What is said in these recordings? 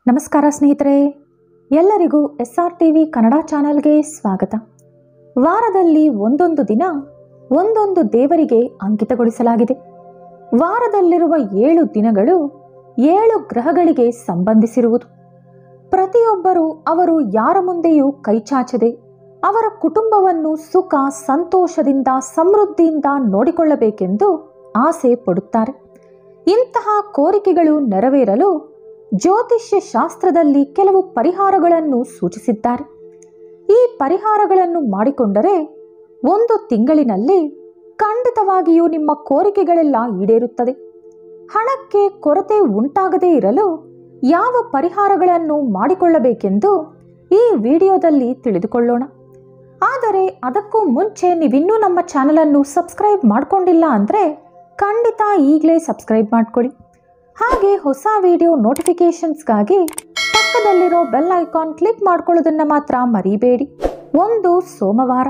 ನಮಸ್ಕಾರ ಸ್ನೇಹಿತರೆ ಎಲ್ಲರಿಗೂ S R T V Kannada ಚಾನಲ್ಗೆ ಸ್ವಾಗತ ವಾರದಲ್ಲಿ ಒಂದೊಂದು ದಿನ ಒಂದೊಂದು ದೇವರಿಗೆ ಅಂಕಿತಗೊಳಿಸಲಾಗಿದೆ ವಾರದಲ್ಲಿರುವ ಏಳು ದಿನಗಳು ಏಳು ಗ್ರಹಗಳಿಗೆ ಸಂಬಂಧಿಸಿರುವುದು ಪ್ರತಿಯೊಬ್ಬರೂ ಅವರು ಯಾರ ಮುಂದೆಯೂ ಕೈಚಾಚದೆ ಅವರ ಕುಟುಂಬವನ್ನು ಸುಖ ಸಂತೋಷದಿಂದ ಸಮೃದ್ಧಿಯಿಂದ ನೋಡಿಕೊಳ್ಳಬೇಕೆಂದು ಆಸೆ ಪಡುತ್ತಾರೆ ಇಂತಹ ಕೋರಿಕೆಗಳು ನೆರವೇರಲು ಜ್ಯೋತಿಷ್ಯ ಶಾಸ್ತ್ರದಲ್ಲಿ ಕೆಲವು ಪರಿಹಾರಗಳನ್ನು ಸೂಚಿಸಿದ್ದಾರೆ ಈ ಪರಿಹಾರಗಳನ್ನು ಮಾಡಿಕೊಂಡರೆ ಒಂದು ತಿಂಗಳಿನಲ್ಲಿ ಖಂಡಿತವಾಗಿಯೂ ನಿಮ್ಮ ಕೋರಿಕೆಗಳೆಲ್ಲ ಈಡೇರುತ್ತದೆ ಹಣಕ್ಕೆ ಕೊರತೆ ಉಂಟಾಗದೇ ಇರಲು ಯಾವ ಪರಿಹಾರಗಳನ್ನು ಮಾಡಿಕೊಳ್ಳಬೇಕೆಂದು ಈ ವಿಡಿಯೋದಲ್ಲಿ ತಿಳಿದುಕೊಳ್ಳೋಣ ಆದರೆ ಅದಕ್ಕೂ ಮುಂಚೆ ನೀವಿನ್ನೂ ನಮ್ಮ ಚಾನಲನ್ನು ಸಬ್ಸ್ಕ್ರೈಬ್ ಮಾಡ್ಕೊಂಡಿಲ್ಲ ಅಂದರೆ ಖಂಡಿತ ಈಗಲೇ ಸಬ್ಸ್ಕ್ರೈಬ್ ಮಾಡ್ಕೊಳ್ಳಿ ಹಾಗೆ ಹೊಸ ವಿಡಿಯೋ ನೋಟಿಫಿಕೇಷನ್ಸ್ಗಾಗಿ ಪಕ್ಕದಲ್ಲಿರೋ ಬೆಲ್ ಐಕಾನ್ ಕ್ಲಿಕ್ ಮಾಡ್ಕೊಳ್ಳೋದನ್ನು ಮಾತ್ರ ಮರಿಬೇಡಿ ಒಂದು ಸೋಮವಾರ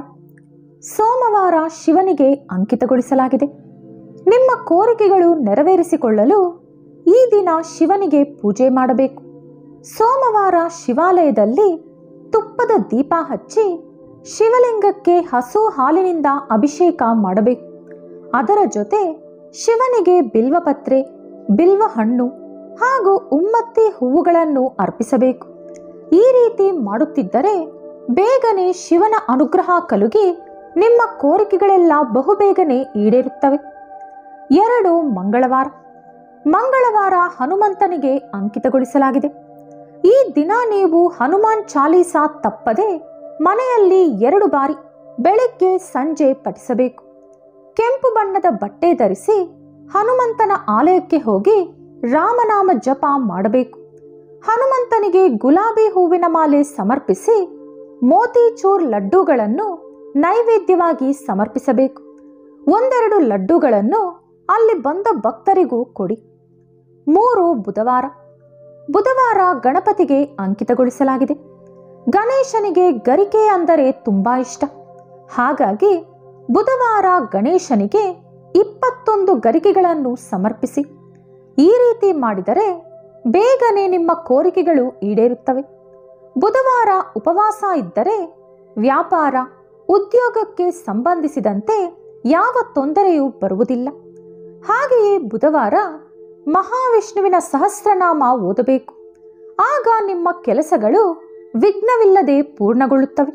ಸೋಮವಾರ ಶಿವನಿಗೆ ಅಂಕಿತಗೊಳಿಸಲಾಗಿದೆ ನಿಮ್ಮ ಕೋರಿಕೆಗಳು ನೆರವೇರಿಸಿಕೊಳ್ಳಲು ಈ ದಿನ ಶಿವನಿಗೆ ಪೂಜೆ ಮಾಡಬೇಕು ಸೋಮವಾರ ಶಿವಾಲಯದಲ್ಲಿ ತುಪ್ಪದ ದೀಪ ಹಚ್ಚಿ ಶಿವಲಿಂಗಕ್ಕೆ ಹಸು ಹಾಲಿನಿಂದ ಅಭಿಷೇಕ ಮಾಡಬೇಕು ಅದರ ಜೊತೆ ಶಿವನಿಗೆ ಬಿಲ್ವಪತ್ರೆ ಬಿಲ್ವ ಹಣ್ಣು ಹಾಗೂ ಉಮ್ಮತ್ತಿ ಹೂವುಗಳನ್ನು ಅರ್ಪಿಸಬೇಕು ಈ ರೀತಿ ಮಾಡುತ್ತಿದ್ದರೆ ಬೇಗನೆ ಶಿವನ ಅನುಗ್ರಹ ಕಲುಗಿ ನಿಮ್ಮ ಕೋರಿಕೆಗಳೆಲ್ಲ ಬಹುಬೇಗನೆ ಈಡೇರುತ್ತವೆ ಎರಡು ಮಂಗಳವಾರ ಮಂಗಳವಾರ ಹನುಮಂತನಿಗೆ ಅಂಕಿತಗೊಳಿಸಲಾಗಿದೆ ಈ ದಿನ ನೀವು ಹನುಮಾನ್ ಚಾಲೀಸಾ ತಪ್ಪದೆ ಮನೆಯಲ್ಲಿ ಎರಡು ಬಾರಿ ಬೆಳಿಗ್ಗೆ ಸಂಜೆ ಪಠಿಸಬೇಕು ಕೆಂಪು ಬಣ್ಣದ ಬಟ್ಟೆ ಧರಿಸಿ ಹನುಮಂತನ ಆಲಯಕ್ಕೆ ಹೋಗಿ ರಾಮನಾಮ ಜಪ ಮಾಡಬೇಕು ಹನುಮಂತನಿಗೆ ಗುಲಾಬಿ ಹೂವಿನ ಮಾಲೆ ಸಮರ್ಪಿಸಿ ಮೋತಿಚೂರ್ ಲಡ್ಡುಗಳನ್ನು ನೈವೇದ್ಯವಾಗಿ ಸಮರ್ಪಿಸಬೇಕು ಒಂದೆರಡು ಲಡ್ಡುಗಳನ್ನು ಅಲ್ಲಿ ಬಂದ ಭಕ್ತರಿಗೂ ಕೊಡಿ ಮೂರು ಬುಧವಾರ ಬುಧವಾರ ಗಣಪತಿಗೆ ಅಂಕಿತಗೊಳಿಸಲಾಗಿದೆ ಗಣೇಶನಿಗೆ ಗರಿಕೆ ಅಂದರೆ ತುಂಬಾ ಇಷ್ಟ ಹಾಗಾಗಿ ಬುಧವಾರ ಗಣೇಶನಿಗೆ ಇಪ್ಪತ್ತೊಂದು ಗರಿಕೆಗಳನ್ನು ಸಮರ್ಪಿಸಿ ಈ ರೀತಿ ಮಾಡಿದರೆ ಬೇಗನೆ ನಿಮ್ಮ ಕೋರಿಕೆಗಳು ಈಡೇರುತ್ತವೆ ಬುಧವಾರ ಉಪವಾಸ ಇದ್ದರೆ ವ್ಯಾಪಾರ ಉದ್ಯೋಗಕ್ಕೆ ಸಂಬಂಧಿಸಿದಂತೆ ಯಾವ ತೊಂದರೆಯೂ ಬರುವುದಿಲ್ಲ ಹಾಗೆಯೇ ಬುಧವಾರ ಮಹಾವಿಷ್ಣುವಿನ ಸಹಸ್ರನಾಮ ಓದಬೇಕು ಆಗ ನಿಮ್ಮ ಕೆಲಸಗಳು ವಿಘ್ನವಿಲ್ಲದೆ ಪೂರ್ಣಗೊಳ್ಳುತ್ತವೆ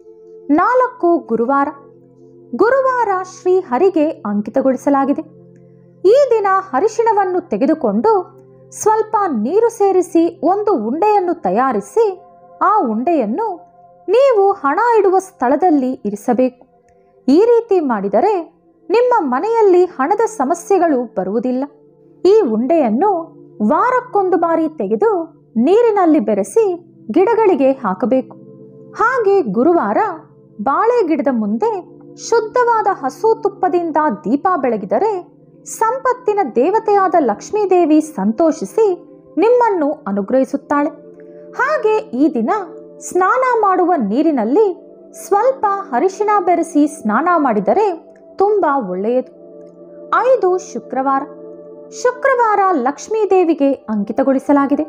ನಾಲ್ಕು ಗುರುವಾರ ಗುರುವಾರ ಶ್ರೀ ಹರಿಗೆ ಅಂಕಿತಗೊಳಿಸಲಾಗಿದೆ ಈ ದಿನ ಅರಿಶಿಣವನ್ನು ತೆಗೆದುಕೊಂಡು ಸ್ವಲ್ಪ ನೀರು ಸೇರಿಸಿ ಒಂದು ಉಂಡೆಯನ್ನು ತಯಾರಿಸಿ ಆ ಉಂಡೆಯನ್ನು ನೀವು ಹಣ ಇಡುವ ಸ್ಥಳದಲ್ಲಿ ಇರಿಸಬೇಕು ಈ ರೀತಿ ಮಾಡಿದರೆ ನಿಮ್ಮ ಮನೆಯಲ್ಲಿ ಹಣದ ಸಮಸ್ಯೆಗಳು ಬರುವುದಿಲ್ಲ ಈ ಉಂಡೆಯನ್ನು ವಾರಕ್ಕೊಂದು ಬಾರಿ ತೆಗೆದು ನೀರಿನಲ್ಲಿ ಬೆರೆಸಿ ಗಿಡಗಳಿಗೆ ಹಾಕಬೇಕು ಹಾಗೆ ಗುರುವಾರ ಬಾಳೆ ಗಿಡದ ಮುಂದೆ ಶುದ್ಧವಾದ ಹಸು ತುಪ್ಪದಿಂದ ದೀಪ ಬೆಳಗಿದರೆ ಸಂಪತ್ತಿನ ದೇವತೆಯಾದ ಲಕ್ಷ್ಮೀದೇವಿ ಸಂತೋಷಿಸಿ ನಿಮ್ಮನ್ನು ಅನುಗ್ರಹಿಸುತ್ತಾಳೆ ಹಾಗೆ ಈ ದಿನ ಸ್ನಾನ ಮಾಡುವ ನೀರಿನಲ್ಲಿ ಸ್ವಲ್ಪ ಅರಿಶಿಣ ಬೆರೆಸಿ ಸ್ನಾನ ಮಾಡಿದರೆ ತುಂಬಾ ಒಳ್ಳೆಯದು ಐದು ಶುಕ್ರವಾರ ಶುಕ್ರವಾರ ಲಕ್ಷ್ಮೀದೇವಿಗೆ ಅಂಕಿತಗೊಳಿಸಲಾಗಿದೆ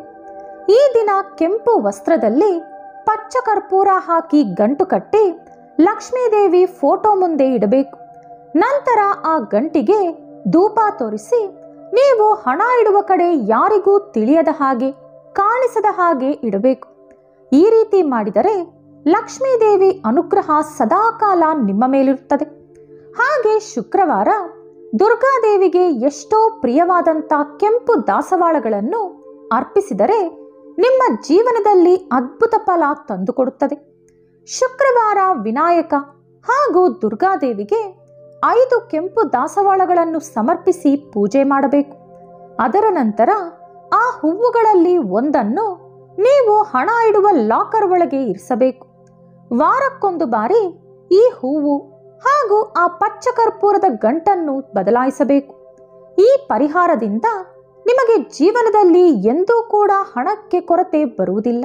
ಈ ದಿನ ಕೆಂಪು ವಸ್ತ್ರದಲ್ಲಿ ಪಚ್ಚ ಕರ್ಪೂರ ಹಾಕಿ ಗಂಟು ಕಟ್ಟಿ ಲಕ್ಷ್ಮೀದೇವಿ ಫೋಟೋ ಮುಂದೆ ಇಡಬೇಕು ನಂತರ ಆ ಗಂಟಿಗೆ ಧೂಪ ತೋರಿಸಿ ನೀವು ಹಣ ಇಡುವ ಕಡೆ ಯಾರಿಗೂ ತಿಳಿಯದ ಹಾಗೆ ಕಾಣಿಸದ ಹಾಗೆ ಇಡಬೇಕು ಈ ರೀತಿ ಮಾಡಿದರೆ ಲಕ್ಷ್ಮೀದೇವಿ ಅನುಗ್ರಹ ಸದಾಕಾಲ ನಿಮ್ಮ ಮೇಲಿರುತ್ತದೆ ಹಾಗೆ ಶುಕ್ರವಾರ ದುರ್ಗಾದೇವಿಗೆ ಎಷ್ಟೋ ಪ್ರಿಯವಾದಂಥ ಕೆಂಪು ದಾಸವಾಳಗಳನ್ನು ಅರ್ಪಿಸಿದರೆ ನಿಮ್ಮ ಜೀವನದಲ್ಲಿ ಅದ್ಭುತ ಫಲ ತಂದುಕೊಡುತ್ತದೆ ಶುಕ್ರವಾರ ವಿನಾಯಕ ಹಾಗೂ ದುರ್ಗಾದೇವಿಗೆ ಐದು ಕೆಂಪು ದಾಸವಾಳಗಳನ್ನು ಸಮರ್ಪಿಸಿ ಪೂಜೆ ಮಾಡಬೇಕು ಅದರ ನಂತರ ಆ ಹೂವುಗಳಲ್ಲಿ ಒಂದನ್ನು ನೀವು ಹಣ ಇಡುವ ಲಾಕರ್ ಒಳಗೆ ಇರಿಸಬೇಕು ವಾರಕ್ಕೊಂದು ಬಾರಿ ಈ ಹೂವು ಹಾಗೂ ಆ ಪಚ್ಚ ಕರ್ಪೂರದ ಗಂಟನ್ನು ಬದಲಾಯಿಸಬೇಕು ಈ ಪರಿಹಾರದಿಂದ ನಿಮಗೆ ಜೀವನದಲ್ಲಿ ಎಂದೂ ಕೂಡ ಹಣಕ್ಕೆ ಕೊರತೆ ಬರುವುದಿಲ್ಲ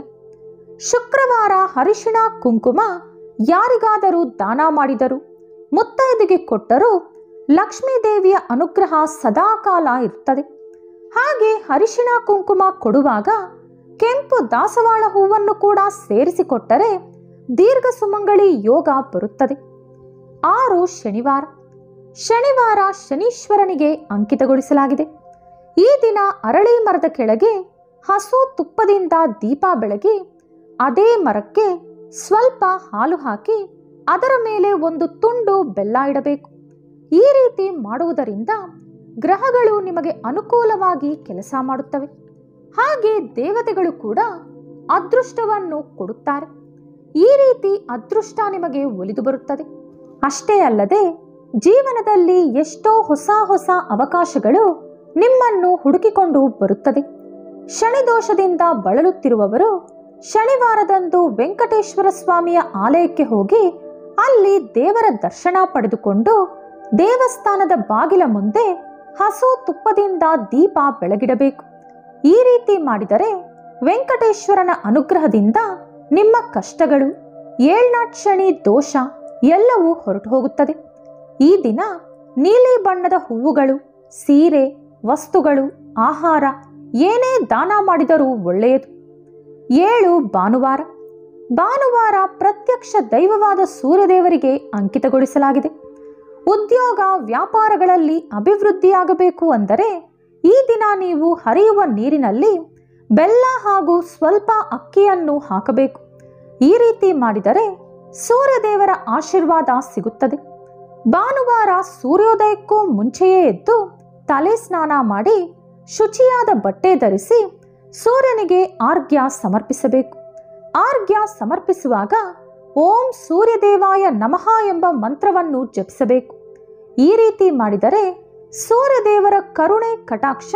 ಶುಕ್ರವಾರ ಅರಿಶಿಣ ಕುಂಕುಮ ಯಾರಿಗಾದರೂ ದಾನ ಮಾಡಿದರು ಮುತ್ತೈದೆಗೆ ಕೊಟ್ಟರೂ ಲಕ್ಷ್ಮೀದೇವಿಯ ಅನುಗ್ರಹ ಸದಾಕಾಲ ಇರುತ್ತದೆ ಹಾಗೆ ಅರಿಶಿಣ ಕುಂಕುಮ ಕೊಡುವಾಗ ಕೆಂಪು ದಾಸವಾಳ ಹೂವನ್ನು ಕೂಡ ಸೇರಿಸಿಕೊಟ್ಟರೆ ದೀರ್ಘ ಸುಮಂಗಳಿ ಯೋಗ ಬರುತ್ತದೆ ಆರು ಶನಿವಾರ ಶನಿವಾರ ಶನೀಶ್ವರನಿಗೆ ಅಂಕಿತಗೊಳಿಸಲಾಗಿದೆ ಈ ದಿನ ಅರಳಿ ಮರದ ಕೆಳಗೆ ಹಸು ತುಪ್ಪದಿಂದ ದೀಪ ಬೆಳಗಿ ಅದೇ ಮರಕ್ಕೆ ಸ್ವಲ್ಪ ಹಾಲು ಹಾಕಿ ಅದರ ಮೇಲೆ ಒಂದು ತುಂಡು ಬೆಲ್ಲ ಇಡಬೇಕು ಈ ರೀತಿ ಮಾಡುವುದರಿಂದ ಗ್ರಹಗಳು ನಿಮಗೆ ಅನುಕೂಲವಾಗಿ ಕೆಲಸ ಮಾಡುತ್ತವೆ ಹಾಗೆ ದೇವತೆಗಳು ಕೂಡ ಅದೃಷ್ಟವನ್ನು ಕೊಡುತ್ತಾರೆ ಈ ರೀತಿ ಅದೃಷ್ಟ ನಿಮಗೆ ಒಲಿದು ಬರುತ್ತದೆ ಅಷ್ಟೇ ಅಲ್ಲದೆ ಜೀವನದಲ್ಲಿ ಎಷ್ಟೋ ಹೊಸ ಹೊಸ ಅವಕಾಶಗಳು ನಿಮ್ಮನ್ನು ಹುಡುಕಿಕೊಂಡು ಬರುತ್ತದೆ ಶನಿದೋಷದಿಂದ ಬಳಲುತ್ತಿರುವವರು ಶನಿವಾರದಂದು ವೆಂಕಟೇಶ್ವರ ಸ್ವಾಮಿಯ ಆಲಯಕ್ಕೆ ಹೋಗಿ ಅಲ್ಲಿ ದೇವರ ದರ್ಶನ ಪಡೆದುಕೊಂಡು ದೇವಸ್ಥಾನದ ಬಾಗಿಲ ಮುಂದೆ ಹಸು ತುಪ್ಪದಿಂದ ದೀಪ ಬೆಳಗಿಡಬೇಕು ಈ ರೀತಿ ಮಾಡಿದರೆ ವೆಂಕಟೇಶ್ವರನ ಅನುಗ್ರಹದಿಂದ ನಿಮ್ಮ ಕಷ್ಟಗಳು ಏಳ್ನಾಟ್ ಶನಿ ದೋಷ ಎಲ್ಲವೂ ಹೊರಟು ಹೋಗುತ್ತದೆ ಈ ದಿನ ನೀಲಿ ಬಣ್ಣದ ಹೂವುಗಳು ಸೀರೆ ವಸ್ತುಗಳು ಆಹಾರ ಏನೇ ದಾನ ಮಾಡಿದರೂ ಒಳ್ಳೆಯದು ಏಳು ಭಾನುವಾರ ಭಾನುವಾರ ಪ್ರತ್ಯಕ್ಷ ದೈವವಾದ ಸೂರ್ಯದೇವರಿಗೆ ಅಂಕಿತಗೊಳಿಸಲಾಗಿದೆ ಉದ್ಯೋಗ ವ್ಯಾಪಾರಗಳಲ್ಲಿ ಅಭಿವೃದ್ಧಿಯಾಗಬೇಕು ಅಂದರೆ ಈ ದಿನ ನೀವು ಹರಿಯುವ ನೀರಿನಲ್ಲಿ ಬೆಲ್ಲ ಹಾಗೂ ಸ್ವಲ್ಪ ಅಕ್ಕಿಯನ್ನು ಹಾಕಬೇಕು ಈ ರೀತಿ ಮಾಡಿದರೆ ಸೂರ್ಯದೇವರ ಆಶೀರ್ವಾದ ಸಿಗುತ್ತದೆ ಭಾನುವಾರ ಸೂರ್ಯೋದಯಕ್ಕೂ ಮುಂಚೆಯೇ ಎದ್ದು ತಲೆ ಸ್ನಾನ ಮಾಡಿ ಶುಚಿಯಾದ ಬಟ್ಟೆ ಧರಿಸಿ ಸೂರ್ಯನಿಗೆ ಆರ್ಘ್ಯ ಸಮರ್ಪಿಸಬೇಕು ಆರ್ಘ್ಯ ಸಮರ್ಪಿಸುವಾಗ ಓಂ ಸೂರ್ಯದೇವಾಯ ನಮಃ ಎಂಬ ಮಂತ್ರವನ್ನು ಜಪಿಸಬೇಕು ಈ ರೀತಿ ಮಾಡಿದರೆ ಸೂರ್ಯದೇವರ ಕರುಣೆ ಕಟಾಕ್ಷ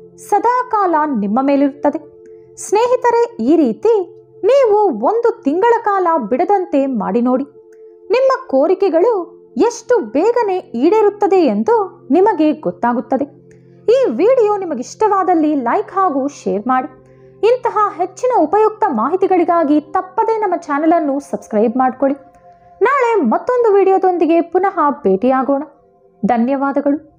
ಸದಾಕಾಲ ನಿಮ್ಮ ಮೇಲಿರುತ್ತದೆ ಸ್ನೇಹಿತರೆ ಈ ರೀತಿ ನೀವು ಒಂದು ತಿಂಗಳ ಕಾಲ ಬಿಡದಂತೆ ಮಾಡಿ ನೋಡಿ ನಿಮ್ಮ ಕೋರಿಕೆಗಳು ಎಷ್ಟು ಬೇಗನೆ ಈಡೇರುತ್ತದೆ ಎಂದು ನಿಮಗೆ ಗೊತ್ತಾಗುತ್ತದೆ ಈ ವಿಡಿಯೋ ನಿಮಗಿಷ್ಟವಾದಲ್ಲಿ ಲೈಕ್ ಹಾಗೂ ಶೇರ್ ಮಾಡಿ ಇಂತಹ ಹೆಚ್ಚಿನ ಉಪಯುಕ್ತ ಮಾಹಿತಿಗಳಿಗಾಗಿ ತಪ್ಪದೇ ನಮ್ಮ ಚಾನಲನ್ನು ಸಬ್ಸ್ಕ್ರೈಬ್ ಮಾಡಿಕೊಳ್ಳಿ ನಾಳೆ ಮತ್ತೊಂದು ವಿಡಿಯೋದೊಂದಿಗೆ ಪುನಃ ಭೇಟಿಯಾಗೋಣ ಧನ್ಯವಾದಗಳು